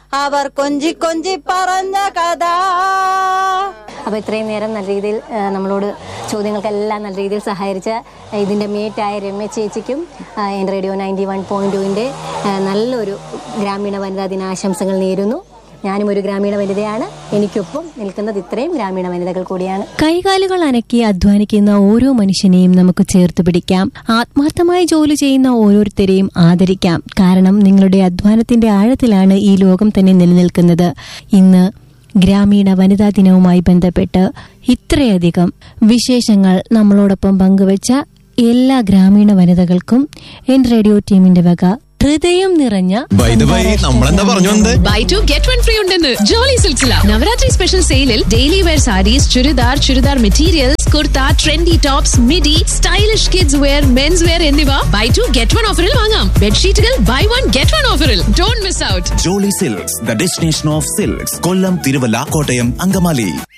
അവർ കൊഞ്ചി കൊഞ്ചി പറഞ്ഞ കഥ അപ്പോൾ ഇത്രയും നേരം നല്ല രീതിയിൽ ആ, നമ്മളോട് ചോദ്യങ്ങൾക്കെല്ലാം നല്ല രീതിയിൽ സഹകരിച്ച ഇതിൻ്റെ മേറ്റായ രമ്യ ചേച്ചിക്കും ആ, എൻ്റെ റേഡിയോ നയൻറ്റി വൺ പോയിൻറ്റ് ടുവിൻ്റെ നല്ലൊരു ഗ്രാമീണ വനിതാ ദിനാശംസകൾ നേരുന്നു ഞാനും ഒരു ഗ്രാമീണ വനിതയാണ് എനിക്കൊപ്പം നിൽക്കുന്നത് ഇത്രയും ഗ്രാമീണ വനിതകൾ കൂടിയാണ് കൈകാലുകൾ അനക്കി അധ്വാനിക്കുന്ന ഓരോ മനുഷ്യനെയും നമുക്ക് ചേർത്ത് പിടിക്കാം ആത്മാർത്ഥമായി ജോലി ചെയ്യുന്ന ഓരോരുത്തരെയും ആദരിക്കാം കാരണം നിങ്ങളുടെ അധ്വാനത്തിന്റെ ആഴത്തിലാണ് ഈ ലോകം തന്നെ നിലനിൽക്കുന്നത് ഇന്ന് ഗ്രാമീണ വനിതാ ദിനവുമായി ബന്ധപ്പെട്ട് ഇത്രയധികം വിശേഷങ്ങൾ നമ്മളോടൊപ്പം പങ്കുവച്ച എല്ലാ ഗ്രാമീണ വനിതകൾക്കും എൻ റേഡിയോ ടീമിന്റെ വക ഹൃദയം നിറഞ്ഞ ബൈ ദ ബൈ നമ്മളെന്താ പറഞ്ഞു വന്നത് buy two get one free ഉണ്ടെന്ന് ജോളി സിൽസില നവരാത്രി സ്പെഷ്യൽ സെയിലിൽ daily wear sarees churidar churidar materials kurta trendy tops midi stylish kids wear men's wear എന്നിവ ബൈ ടു ഗെറ്റ് വൺ ഓഫറിൽ വാങ്ങാം ബെഡ്ഷീറ്റുകൾ ബൈ വൺ ഗെറ്റ് വൺ ഓഫറിൽ don't miss out Jolly silks the destination of silks Kollam Thiruvalla Kottayam Angamaly